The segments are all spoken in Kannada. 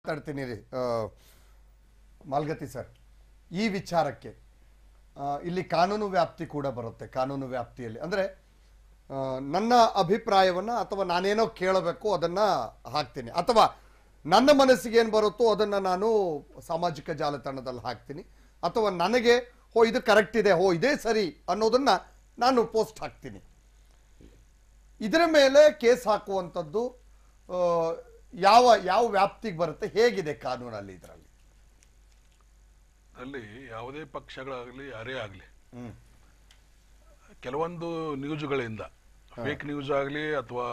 ಮಾತಾಡ್ತೀನಿ ರೀ ಆ, ಮಾಲ್ಗತಿ ಸರ್ ಈ ವಿಚಾರಕ್ಕೆ ಆ, ಇಲ್ಲಿ ಕಾನೂನು ವ್ಯಾಪ್ತಿ ಕೂಡ ಬರುತ್ತೆ ಕಾನೂನು ವ್ಯಾಪ್ತಿಯಲ್ಲಿ ಅಂದರೆ ಆ, ನನ್ನ ಅಭಿಪ್ರಾಯವನ್ನ ಅಥವಾ ನಾನೇನೋ ಕೇಳಬೇಕು ಅದನ್ನ ಹಾಕ್ತೀನಿ ಅಥವಾ ನನ್ನ ಮನಸ್ಸಿಗೆ ಏನು ಬರುತ್ತೋ ಅದನ್ನ ನಾನು ಸಾಮಾಜಿಕ ಜಾಲತಾಣದಲ್ಲಿ ಹಾಕ್ತೀನಿ ಅಥವಾ ನನಗೆ ಹೋ ಇದು ಕರೆಕ್ಟ್ ಇದೆ ಹೋ ಇದೇ ಸರಿ ಅನ್ನೋದನ್ನ ನಾನು ಪೋಸ್ಟ್ ಹಾಕ್ತೀನಿ ಇದರ ಮೇಲೆ ಕೇಸ್ ಹಾಕುವಂಥದ್ದು ಆ, ಯಾವ ಯಾವ ವ್ಯಾಪ್ತಿಗೆ ಬರುತ್ತೆ ಹೇಗಿದೆ ಕಾನೂನಲ್ಲಿ ಇದರಲ್ಲಿ ಅಲ್ಲಿ ಯಾವುದೇ ಪಕ್ಷಗಳಾಗಲಿ ಯಾರೇ ಆಗಲಿ ಹ್ಮ್ ಕೆಲವೊಂದು ನ್ಯೂಸ್ಗಳಿಂದ ಫೇಕ್ ನ್ಯೂಸ್ ಆಗಲಿ ಅಥವಾ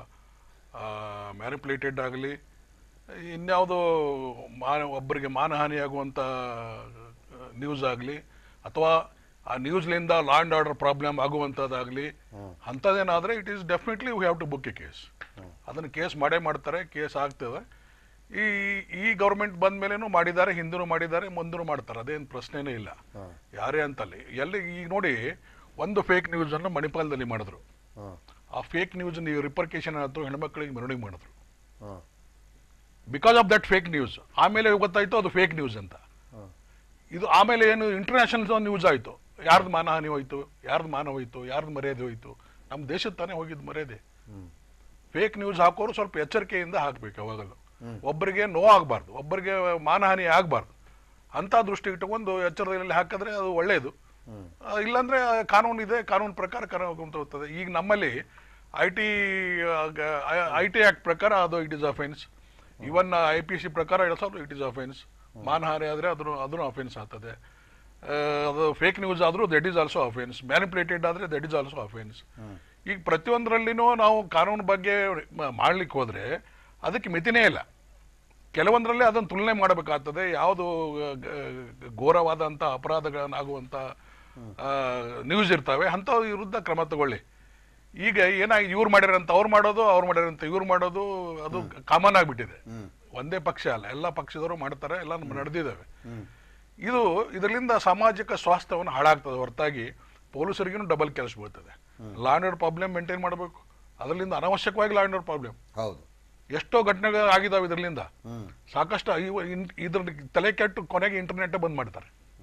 ಮ್ಯಾನಿಪುಲೇಟೆಡ್ ಆಗಲಿ ಇನ್ಯಾವುದೋ ಮಾನ ಒಬ್ಬರಿಗೆ ಮಾನಹಾನಿಯಾಗುವಂಥ ನ್ಯೂಸ್ ಆಗಲಿ ಅಥವಾ ಆ ನ್ಯೂಸ್ಲಿಂದ ಲಾ ಆ್ಯಂಡ್ ಆರ್ಡರ್ ಪ್ರಾಬ್ಲಮ್ ಆಗುವಂಥದ್ದಾಗಲಿ ಅಂಥದ್ದೇನಾದರೆ it is definitely we have to book a case ಅದನ್ನು ಕೇಸ್ ಮಾಡೇ ಮಾಡ್ತಾರೆ ಕೇಸ್ ಆಗ್ತದೆ ಈ ಈ ಗೌರ್ಮೆಂಟ್ ಬಂದ ಮೇಲೇನು ಮಾಡಿದ್ದಾರೆ ಹಿಂದೂ ಮಾಡಿದ್ದಾರೆ ಮುಂದೂ ಮಾಡ್ತಾರೆ ಅದೇನು ಪ್ರಶ್ನೆನೇ ಇಲ್ಲ ಯಾರೇ ಅಂತಲ್ಲಿ ಎಲ್ಲಿ ಈಗ ನೋಡಿ ಒಂದು ಫೇಕ್ ನ್ಯೂಸ್ ಅನ್ನು ಮಣಿಪಾಲದಲ್ಲಿ ಮಾಡಿದ್ರು ಹಾಂ ಆ ಫೇಕ್ ನ್ಯೂಸ್ ನೀವು ರಿಪರ್ಕೇಶನ್ ಆಯ್ತು ಹೆಣ್ಮಕ್ಳಿಗೆ ಮೆರವಣಿಗೆ ಮಾಡಿದ್ರು ಹಾಂ because of that fake news ಆಮೇಲೆ ಗೊತ್ತಾಯ್ತು ಅದು ಫೇಕ್ ನ್ಯೂಸ್ ಅಂತ ಹಾಂ ಇದು ಆಮೇಲೆ ಏನು ಇಂಟರ್ನ್ಯಾಷನಲ್ ನ್ಯೂಸ್ ಆಯ್ತು ಯಾರ್ದು ಮಾನಹಾನಿ ಹೋಯ್ತು ಯಾರ್ದು ಮಾನ ಹೋಯ್ತು ಯಾರ್ದು ಮರ್ಯಾದೆ ಹೋಯ್ತು ನಮ್ಮ ದೇಶದ ತಾನೇ ಹೋಗಿದ್ದು ಮರ್ಯಾದೆ ಫೇಕ್ ನ್ಯೂಸ್ ಹಾಕೋರು ಸ್ವಲ್ಪ ಎಚ್ಚರಿಕೆಯಿಂದ ಹಾಕ್ಬೇಕು ಯಾವಾಗಲೂ ಒಬ್ಬರಿಗೆ ನೋವಾಗಬಾರ್ದು ಒಬ್ಬರಿಗೆ ಮಾನಹಾನಿ ಆಗಬಾರ್ದು ಅಂತ ದೃಷ್ಟಿ ಇಟ್ಟುಕೊಂಡು ಎಚ್ಚರದಲ್ಲಿ ಹಾಕಿದ್ರೆ ಅದು ಒಳ್ಳೆಯದು ಆ, ಇಲ್ಲಾಂದ್ರೆ ಕಾನೂನು ಇದೆ ಕಾನೂನು ಪ್ರಕಾರ ಕಾನೂನು ಹೋಗ್ತದೆ ಈಗ ನಮ್ಮಲ್ಲಿ I T I T act ಪ್ರಕಾರ ಅದು it is offence even I P C ಪ್ರಕಾರ ಇಟ್ ಇಸ್ ಅಫೆನ್ಸ್ ಮಾನಹಾನಿ ಆದರೆ ಅದ್ರ ಅದನ್ನು ಅಫೆನ್ಸ್ ಆಗ್ತದೆ ಆ, ಅದು ಫೇಕ್ ನ್ಯೂಸ್ ಆದರೂ that is also offence manipulated ಆದರೆ ದಟ್ ಈಸ್ ಆಲ್ಸೋ ಅಫೆನ್ಸ್ ಈಗ ಪ್ರತಿಯೊಂದರಲ್ಲಿನೂ ನಾವು ಕಾನೂನು ಬಗ್ಗೆ ಮ- ಮಾಡ್ಲಿಕ್ಕೆ ಹೋದ್ರೆ ಅದಕ್ಕೆ ಮಿತಿನೇ ಇಲ್ಲ ಕೆಲವೊಂದರಲ್ಲಿ ಅದನ್ನು ತುಲನೆ ಮಾಡಬೇಕಾಗ್ತದೆ ಯಾವುದು ಘೋರವಾದಂಥ ಅಪರಾಧಗಳನ್ನಾಗುವಂಥ ನ್ಯೂಸ್ ಇರ್ತವೆ ಅಂಥ ವಿರುದ್ಧ ಕ್ರಮ ತಗೊಳ್ಳಿ ಈಗ ಏನಾಗಿ ಇವ್ರು ಮಾಡ್ಯಾರಂತ ಅವ್ರು ಮಾಡೋದು ಅವ್ರು ಮಾಡ್ಯಾರಂತ ಇವ್ರು ಮಾಡೋದು ಅದು ಕಾಮನ್ ಆಗಿಬಿಟ್ಟಿದೆ ಒಂದೇ ಪಕ್ಷ ಅಲ್ಲ ಎಲ್ಲ ಪಕ್ಷದವರು ಮಾಡ್ತಾರೆ ಎಲ್ಲ ನಡೆದಿದ್ದಾವೆ ಇದು ಇದರಿಂದ ಸಾಮಾಜಿಕ ಸ್ವಾಸ್ಥ್ಯವನ್ನು ಹಾಳಾಗ್ತದೆ ಹೊರತಾಗಿ ಪೊಲೀಸರಿಗೂ ಡಬಲ್ ಕೆಲಸ ಬೀಳ್ತದೆ law and order problem maintain ಮಾಡಬೇಕು ಅದರಿಂದ ಅನಾವಶ್ಯಕವಾಗಿ ಲಾ ಅಂಡ್ ಆರ್ಡರ್ ಪ್ರಾಬ್ಲಮ್ ಹೌದು ಎಷ್ಟೋ ಘಟನೆಗಳು ಆಗಿದಾವೆ ಇದರಿಂದ ಹ್ಮ್ ಸಾಕಷ್ಟು ಇವ- ಇನ್- ಇದ್ರ ತಲೆ ಕೆಟ್ಟು ಕೊನೆಗೆ ಇಂಟರ್ನೆಟ್ ಬಂದ್ ಮಾಡ್ತಾರೆ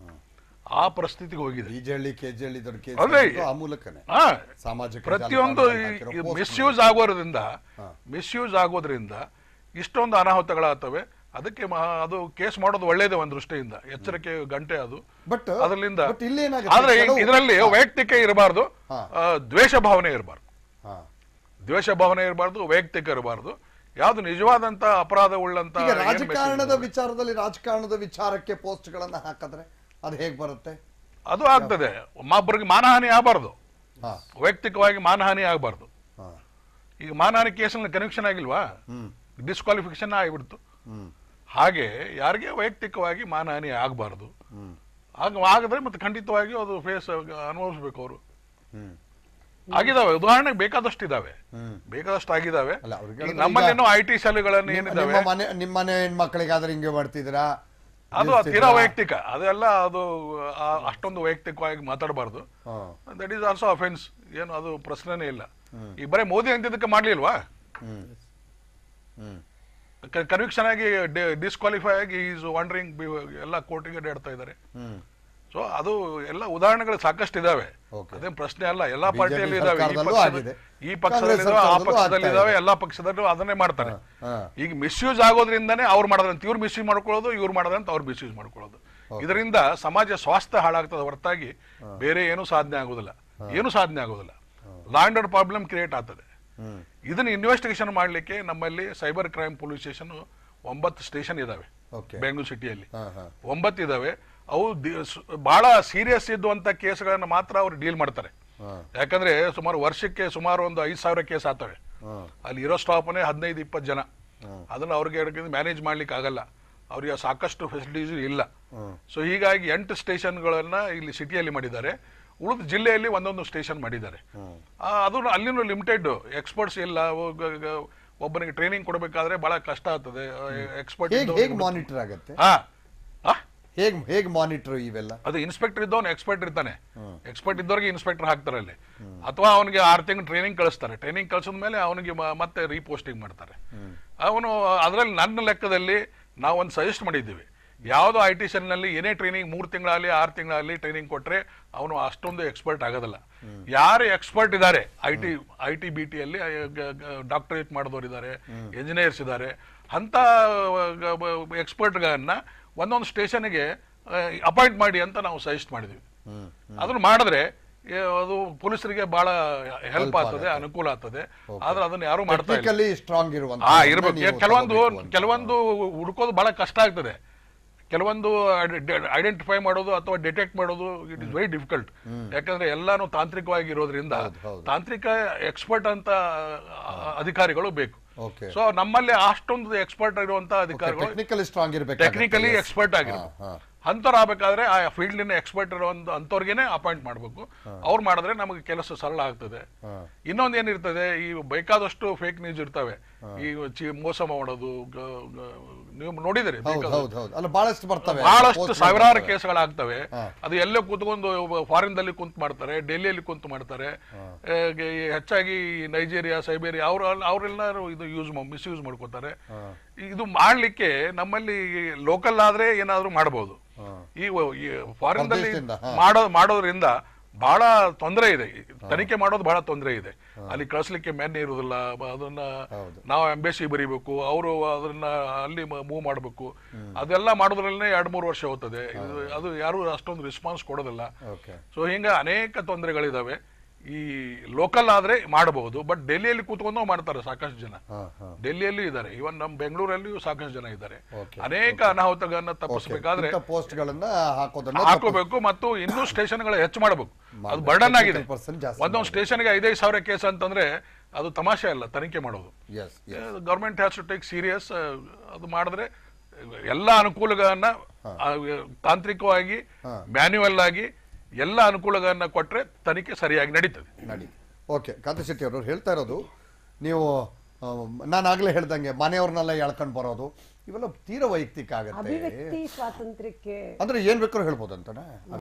ಆ ಪರಿಸ್ಥಿತಿಗೆ ಹೋಗಿದೆ ಬಿಜೆಹಳ್ಳಿ ಕೆಜೆಹಳ್ಳಿ ದೊಡ್ಡ ಕೇಸ್ ಅದೇ. ಆ ಮೂಲಕನೇ ಹಾ ಸಾಮಾಜಿಕ ಪ್ರತಿಯೊಂದು ಜಾಲತಾಣದಲ್ಲಿ ಹಾಕಿರೋ post ಮಿಸ್ಯೂಸ್ ಆಗೋದ್ರಿಂದ ಮಿಸ್ಯೂಸ್ ಆಗೋದ್ರಿಂದ ಇಷ್ಟೊಂದು ಅನಾಹುತಗಳಾಗ್ತವೆ ಅದಕ್ಕೆ ಮಹಾ- ಅದು ಕೇಸ್ ಮಾಡೋದು ಒಳ್ಳೇದೇ ಒಂದು ದೃಷ್ಟಿಯಿಂದ ಎಚ್ಚರಿಕೆ ಗಂಟೆ ಅದು ಬಟ್ ಅದರಿಂದ ಬಟ್ ಇಲ್ಲಿ ಏನಾಗುತ್ತೆ ಆದ್ರೆ ಕೆಲವು- ಇದರಲ್ಲಿ ವೈಯಕ್ತಿಕ ಇರಬಾರ್ದು ಹಾ. ದ್ವೇಷ ಭಾವನೆ ಇರಬಾರ್ದು ಹಾ. ದ್ವೇಷ ಭಾವನೆ ಇರಬಾರ್ದು ವೈಯಕ್ತಿಕ ಇರಬಾರ್ದು ಯಾವ್ದು ನಿಜವಾದಂತ ಅಪರಾಧ ಉಳ್ಳಂತ ಈಗ ಏನ್ ರಾಜಕಾರಣದ message ವಿಚಾರದಲ್ಲಿ ರಾಜಕಾರಣದ ವಿಚಾರಕ್ಕೆ ಪೋಸ್ಟ್ ಗಳನ್ನ ಹಾಕಿದ್ರೆ ಅದು ಹೇಗ್ ಬರುತ್ತೆ ಅದು ಆಗ್ತದೆ ಒಬ್ಬರಿಗೆ ಮಾನಹಾನಿ ಆಗಬಾರ್ದು ಹಾ ವೈಯಕ್ತಿಕವಾಗಿ ಮಾನಹಾನಿ ಆಗಬಾರ್ದು ಹಾ ಈಗ ಮಾನಹಾನಿ ಕೇಸಲ್ಲಿ ಕನೆಕ್ಷನ್ ಆಗಿಲ್ವಾ ಹ್ಮ್ ಡಿಸ್ಕ್ವಾಲಿಫಿಕೇಶನ್ ಆಗಿಬಿಡ್ತು ಹ್ಮ್ ಹಾಗೆ ಯಾರಿಗೆ ವೈಯಕ್ತಿಕವಾಗಿ ಮಾನಹಾನಿ ಆಗಬಾರ್ದು ಹ್ಮ್ ಆಗ ಆಗಿದ್ರೆ ಮತ್ತೆ ಖಂಡಿತವಾಗಿ ಅದು ಫೇಸ್ ಅನುಭವಿಸ್ಬೇಕು ಅವರು ಹ್ಮ್ ಆಗಿದಾವೆ ಉದಾಹರಣೆಗೆ ಬೇಕಾದಷ್ಟು ಇದಾವೆ ಹ್ಮ್ ಬೇಕದಷ್ಟು ಆಗಿದಾವೆ ಅಲ್ಲ, ಅವ್ರಿಗೆ ಈಗ ಹೇಳಿದ್ರೆ ನಮ್ಮಲ್ಲೇನೋ ಐ ಟಿ ಶಾಲೆಗಳನ್ನು ನಿಮ್ಮ ಏನಿದಾವೆ ನಿಮ್ಮ ಮನೆ ನಿಮ್ಮ ಮನೆ ಹೆಣ್ಮಕ್ಳಿಗಾದ್ರೆ ಹಿಂಗೆ ಮಾಡ್ತಿದ್ದೀರಾ ಅದು ನಿಲ್ಸ್ತಿದ್ದೀರಾ? ತೀರಾ ವೈಯಕ್ತಿಕ ಅದೆಲ್ಲ ಅದು ಆ, ಅಷ್ಟೊಂದು ವೈಯಕ್ತಿಕವಾಗಿ ಮಾತಾಡಬಾರ್ದು ಹಾ. ದಟ್ ಈಸ್ ಆಲ್ಸೋ ಅಫೆನ್ಸ್ ಏನು ಅದು ಪ್ರಶ್ನೆನೇ ಇಲ್ಲ ಈಗ ಬರೀ ಮೋದಿ ಅಂತಿದ್ದಕ್ಕೆ ಮಾಡ್ಲಿಲ್ವಾ ಹ್ಮ್ ಹ್ಮ್ ಕನ್ವಿಕ್ಷನ್ ಆಗಿ ಡಿಸ್ಕ್ವಾಲಿಫೈ ಆಗಿ ಈಸ್ ವಂಡರಿಂಗ್ ಎಲ್ಲ ಕೋರ್ಟಿಗೆ ಅಡ್ಡಾಡ್ತಾ ಇದ್ದಾರೆ ಹ್ಮ್ ಸೊ ಅದು ಎಲ್ಲ ಉದಾಹರಣೆಗಳು ಸಾಕಷ್ಟು ಇದಾವೆ Okay. ಅದೇನ್ ಪ್ರಶ್ನೆ ಅಲ್ಲ ಎಲ್ಲಾ BJP ಪಾರ್ಟಿಯಲ್ಲಿ ಇದಾವೆ ಈ ಸರ್ಕಾರದಲ್ಲೂ ಪಕ್ಷದ- ಆಗಿದೆ. ಈ ಪಕ್ಷದಲ್ಲಿ ಕಾಂಗ್ರೆಸ್ ಇದಾವೆ, ಆ ಸರ್ಕಾರದಲ್ಲೂ ಪಕ್ಷದಲ್ಲಿ ಆಗ್ತಾ ಇದಾವೆ ಇದೆ. ಎಲ್ಲಾ ಪಕ್ಷದಲ್ಲೂ ಅದನ್ನೇ ಮಾಡ್ತಾರೆ ಹಾ. ಈಗ ಮಿಸ್ಯೂಸ್ ಆಗೋದ್ರಿಂದಾನೇ ಅವ್ರು ಮಾಡೋದಂತ ಇವ್ರು ಮಿಸ್ಯೂಸ್ ಮಾಡ್ಕೊಳ್ಳೋದು ಇವ್ರು ಮಾಡೋದಂತ ಅವ್ರು ಮಿಸ್ಯೂಸ್ ಮಾಡ್ಕೊಳ್ಳೋದು ಇದರಿಂದ ಸಮಾಜ ಸ್ವಾಸ್ಥ್ಯ ಹಾಳಾಗ್ತದೆ ಹೊರತಾಗಿ ಬೇರೆ ಏನು ಸಾಧನೆ ಆಗೋದಿಲ್ಲ ಏನು ಸಾಧನೆ ಆಗೋದಿಲ್ಲ law and order problem create ಆಗ್ತದೆ ಹ್ಮ್ ಇದನ್ನ ಇನ್ವೆಸ್ಟಿಗೇಷನ್ ಮಾಡ್ಲಿಕ್ಕೆ ನಮ್ಮಲ್ಲಿ ಸೈಬರ್ ಕ್ರೈಮ್ ಪೊಲೀಸ್ ಸ್ಟೇಷನ್ ಒಂಬತ್ತು ಸ್ಟೇಷನ್ ಇದಾವೆ ಓಕೆ ಬೆಂಗಳೂರು ಸಿಟಿಯಲ್ಲಿ ಹಾ ಹಾ ಒಂಬತ್ತು ಇದಾವೆ ಅವು ದಿ- ಸ್- ಬಹಳ ಸೀರಿಯಸ್ ಇದ್ದುವಂತ ಕೇಸ್ಗಳನ್ನ ಮಾತ್ರ ಅವ್ರು ಡೀಲ್ ಮಾಡ್ತಾರೆ ಹಾ ಯಾಕಂದ್ರೆ ಸುಮಾರು ವರ್ಷಕ್ಕೆ ಸುಮಾರು ಒಂದು ಐದು ಸಾವಿರ ಕೇಸ್ ಆಗ್ತವೆ ಹಾ ಅಲ್ಲಿ ಇರೋ ಸ್ಟಾಫ್ನೇ ಹದಿನೈದು ಇಪ್ಪತ್ತು ಜನ ಹ್ಮ್. ಅದನ್ನ ಅವ್ರಿಗೆ ಮ್ಯಾನೇಜ್ ಮಾಡ್ಲಿಕ್ಕೆ ಆಗಲ್ಲ ಅವ್ರಿಗೆ ಸಾಕಷ್ಟು ಫೆಸಿಲಿಟೀಸ್ ಇಲ್ಲ ಹ್ಮ್. ಸೊ ಹೀಗಾಗಿ ಎಂಟು ಸ್ಟೇಷನ್ಗಳನ್ನ ಇಲ್ಲಿ ಸಿಟಿಯಲ್ಲಿ ಮಾಡಿದ್ದಾರೆ ಉಳಿದ ಜಿಲ್ಲೆಯಲ್ಲಿ ಒಂದೊಂದು ಸ್ಟೇಷನ್ ಮಾಡಿದ್ದಾರೆ ಆ, ಅದು ಅಲ್ಲಿನೂ ಲಿಮಿಟೆಡ್ ಎಕ್ಸ್ಪರ್ಟ್ಸ್ ಇಲ್ಲ ಒಬ್ಬ- ಗ- ಒಬ್ಬನಿಗೆ ಟ್ರೈನಿಂಗ್ ಕೊಡಬೇಕಾದ್ರೆ ಬಹಳ ಕಷ್ಟ ಆಗ್ತದೆ ಎಕ್ಸ್ಪರ್ಟ್ ಹೇಗ್ ಹೇಗ್ ಮಾನಿಟರ್ ಆಗತ್ತೆ ಹಾ ಆ? ಹೇಗ್ ಹೇಗ್ ಮಾನಿಟರ್ ಇವೆಲ್ಲ ಅದು ಇನ್ಸ್ಪೆಕ್ಟರ್ ಇದ್ದವನು ಎಕ್ಸ್ಪರ್ಟ್ ಇರ್ತಾನೆ ಎಕ್ಸ್ಪರ್ಟ್ ಇದ್ದವ್ರಿಗೆ ಇನ್ಸ್ಪೆಕ್ಟರ್ ಹಾಕ್ತಾರೆ ಅಲ್ಲಿ ಅಥವಾ ಅವನಿಗೆ ಆರು ತಿಂಗಳು ಟ್ರೈನಿಂಗ್ ಕಳಿಸ್ತಾರೆ ಟ್ರೈನಿಂಗ್ ಕಳಿಸಿದ ಮೇಲೆ ಅವನಿಗೆ ಮ- ಮತ್ತೆ ರೀಪೋಸ್ಟಿಂಗ್ ಮಾಡ್ತಾರೆ ಅವನು ಅದರಲ್ಲಿ ನನ್ನ ಲೆಕ್ಕದಲ್ಲಿ ನಾವೊಂದು ಸಜೆಸ್ಟ್ ಮಾಡಿದ್ದೀವಿ ಯಾವುದೋ ಐ ಟಿ ನಲ್ಲಿ ಏನೇ ಟ್ರೈನಿಂಗ್ ಮೂರು ತಿಂಗಳಾಗಲಿ ಆರು ತಿಂಗಳಾಗಲಿ ಟ್ರೈನಿಂಗ್ ಕೊಟ್ರೆ ಅವನು ಅಷ್ಟೊಂದು ಎಕ್ಸ್ಪರ್ಟ್ ಆಗೋದಿಲ್ಲ ಯಾರು ಎಕ್ಸ್ಪರ್ಟ್ ಇದ್ದಾರೆ I T I T B ಟಿಯಲ್ಲಿ ಡಾಕ್ಟರೇಟ್ ಮಾಡಿದವರು ಇದ್ದಾರೆ ಇಂಜಿನಿಯರ್ಸ್ ಇದ್ದಾರೆ ಅಂತ ಎಕ್ಸ್ಪರ್ಟ್ಗಳನ್ನ ಒಂದೊಂದು ಸ್ಟೇಷನ್ಗೆ ಅಪಾಯಿಂಟ್ ಮಾಡಿ ಅಂತ ನಾವು ಸಜೆಸ್ಟ್ ಮಾಡಿದ್ವಿ ಹ್ಮ್ ಅದನ್ನ ಮಾಡಿದ್ರೆ ಏ, ಅದು ಪೊಲೀಸರಿಗೆ ಬಹಳ ಹೆಲ್ಪ್ ಆಗ್ತದೆ ಅನುಕೂಲ ಆಗ್ತದೆ ಆದ್ರೆ ಅದನ್ನ ಯಾರು ಮಾಡ್ತಾ ಇಲ್ಲ ಟೆಕ್ನಿಕಲಿ ಸ್ಟ್ರಾಂಗ್ ಇರುವಂತ ಹಾ ಇರ್ಬೇಕು ಯಾಕೆ ಕೆಲವೊಂದು ಕೆಲವೊಂದು ಹುಡುಕೋದು ಬಹಳ ಕಷ್ಟ ಆಗ್ತದೆ ಕೆಲವೊಂದು ಐಡೆಂಟಿಫೈ ಮಾಡೋದು ಅಥವಾ ಡಿಟೆಕ್ಟ್ ಮಾಡೋದು ಇಟ್ ಇಸ್ ವೆರಿ ಡಿಫಿಕಲ್ಟ್ ಯಾಕಂದ್ರೆ ಎಲ್ಲಾನು ತಾಂತ್ರಿಕವಾಗಿ ಇರೋದ್ರಿಂದ ಹೌದು, ಹೌದು. ತಾಂತ್ರಿಕ ಎಕ್ಸ್ಪರ್ಟ್ ಅಂತ ಆ, ಅಧಿಕಾರಿಗಳು ಬೇಕು ಓಕೆ ಸೊ ನಮ್ಮಲ್ಲಿ ಅಷ್ಟೊಂದು ಎಕ್ಸ್ಪರ್ಟ್ ಇರುವಂತ ಅಧಿಕಾರಿಗಳು ಟೆಕ್ನಿಕಲಿ ಸ್ಟ್ರಾಂಗ್ ಇರಬೇಕು ಟೆಕ್ನಿಕಲಿ ಎಕ್ಸ್ಪರ್ಟ್ ಆಗಿರ್ಬೇಕು ಅಂಥವ್ರು ಆಗ್ಬೇಕಾದ್ರೆ ಆ ಫೀಲ್ಡ್ ಎಕ್ಸ್ಪರ್ಟ್ ಇರೋ ಒಂದು ಅಂಥವ್ರಿಗೇನೆ ಅಪಾಯಿಂಟ್ ಮಾಡಬೇಕು ಅವ್ರು ಮಾಡಿದ್ರೆ ನಮಗೆ ಕೆಲಸ ಸರಳ ಆಗ್ತದೆ ಇನ್ನೊಂದು ಏನಿರ್ತದೆ ಈ ಬೇಕಾದಷ್ಟು ಫೇಕ್ ನ್ಯೂಸ್ ಇರ್ತವೆ ಈ ಚಿ- ಮೋಸ ಮಾಡೋದು ಗ- ಗ- ನೀವು ನೋಡಿದಿರಿ ಹೌದು ಹೌದು ಹೌದು ಅಲ್ಲ ಬಹಳಷ್ಟು ಬರ್ತವೆ ಬಹಳಷ್ಟು Post ಸಾವಿರಾರು ಬರ್ತವೆ. ಕೇಸ್ಗಳಾಗ್ತವೆ ಅದು ಎಲ್ಲೇ ಕೂತ್ಕೊಂಡು ಫಾರಿನ್ ದಲ್ಲಿ ಕುಂತ್ ಮಾಡ್ತಾರೆ ಡೆಲ್ಲಿಯಲ್ಲಿ ಕುಂತ್ ಮಾಡ್ತಾರೆ ಏ, ಗೆ- ಈ ಹೆಚ್ಚಾಗಿ ಈ ನೈಜೀರಿಯಾ ಸೈಬೇರಿಯಾ ಅವ್ರ ಅವರೆಲ್ಲರೂ ಇದು ಯೂಸ್ ಮಿಸ್ಯೂಸ್ ಮಾಡ್ಕೋತಾರೆ ಇದು ಮಾಡ್ಲಿಕ್ಕೆ ನಮ್ಮಲ್ಲಿ ಲೋಕಲ್ ಆದ್ರೆ ಏನಾದ್ರೂ ಮಾಡಬಹುದು ಹಾ. ಈ ಫಾರಿನ್ ದಲ್ಲಿ ಹೊರದೇಶದಿಂದ, ಹಾ. ಮಾಡೋ ಮಾಡೋದ್ರಿಂದ ಬಹಳ ತೊಂದರೆ ಇದೆ ತನಿಖೆ ಮಾಡೋದು ಬಹಳ ತೊಂದರೆ ಇದೆ ಅಲ್ಲಿ ಕಳಿಸ್ಲಿಕ್ಕೆ ಮೆನ್ ಇರುವುದಿಲ್ಲ ಬ- ಅದನ್ನ ಹೌದು. ನಾವು ಎಂಬೆಸಿ ಬರೀಬೇಕು ಅವರು ಅದನ್ನ ಅಲ್ಲಿ ಮೂವ್ ಮಾಡಬೇಕು ಅದೆಲ್ಲ ಮಾಡೋದ್ರಲ್ಲೇ ಎರಡ್ ಮೂರು ವರ್ಷ ಹೋಗ್ತದೆ ಇದು ಅದು ಯಾರು ಅಷ್ಟೊಂದು ರೆಸ್ಪಾನ್ಸ್ ಕೊಡೋದಿಲ್ಲ ಓಕೆ ಸೊ ಹಿಂಗ ಅನೇಕ ತೊಂದರೆಗಳಿದಾವೆ ಈ ಲೋಕಲ್ ಆದ್ರೆ ಮಾಡಬಹುದು ಬಟ್ ಡೆಲ್ಲಿಯಲ್ಲಿ ಕೂತ್ಕೊಂಡು ಮಾಡ್ತಾರೆ ಸಾಕಷ್ಟು ಜನ ಹಾ ಹಾ ಡೆಲ್ಲಿಯಲ್ಲಿ ಇದ್ದಾರೆ ಇವನ್ ನಮ್ಮ ಬೆಂಗಳೂರಲ್ಲಿಯೂ ಸಾಕಷ್ಟು ಜನ ಇದ್ದಾರೆ Okay. ಅನೇಕ ಅನಾಹುತಗಳನ್ನ ತಪ್ಪಿಸಬೇಕಾದ್ರೆ ಇಂಥ post ಗಳನ್ನ ಹಾಕೋದನ್ನ ಹಾಕೋಬೇಕು ಮತ್ತು ಇನ್ನೂ ಸ್ಟೇಷನ್ಗಳು ಹೆಚ್ಚು ಮಾಡಬೇಕು ಅದು ಬರ್ಡನ್ ಆಗಿದೆ ಪರ್ಸೆಂಟ್ ಜಾಸ್ತಿ ಒಂದೊಂದು ಸ್ಟೇಷನ್ಗೆ ಐದೈದು ಸಾವಿರ ಕೇಸ್ ಅಂತಂದ್ರೆ ಅದು ತಮಾಷೆ ಅಲ್ಲ ತನಿಖೆ ಮಾಡೋದು yes government has to take serious ಅದು ಮಾಡಿದ್ರೆ ಎಲ್ಲ ಅನುಕೂಲಗಳನ್ನ ಆ, ತಾಂತ್ರಿಕವಾಗಿ ಮ್ಯಾನ್ಯುವಲ್ ಆಗಿ ಎಲ್ಲ ಅನುಕೂಲಗಳನ್ನ ಕೊಟ್ರೆ ತನಿಖೆ ಸರಿಯಾಗಿ ನಡೀತದೆ ನಡಿ ಓಕೆ ಕಾಂತಶೆಟ್ಟಿ ಅವರು ಹೇಳ್ತಾ ಇರೋದು ನೀವು ನಾನು ಆಗ್ಲೇ ಹೇಳ್ದಂಗೆ ಮನೆಯವ್ರನ್ನೆಲ್ಲ ಎಳ್ಕೊಂಡು ಬರೋದು ಇವೆಲ್ಲ ತೀರಾ ವೈಯಕ್ತಿಕ ಆಗತ್ತೆ ಅಭಿವ್ಯಕ್ತಿ ಸ್ವಾತಂತ್ರ್ಯಕ್ಕೆ ಅಂದ್ರೆ ಏನ್ ಬೇಕಾದ್ರೂ ಹೇಳ್ಬೋದಂತನಾ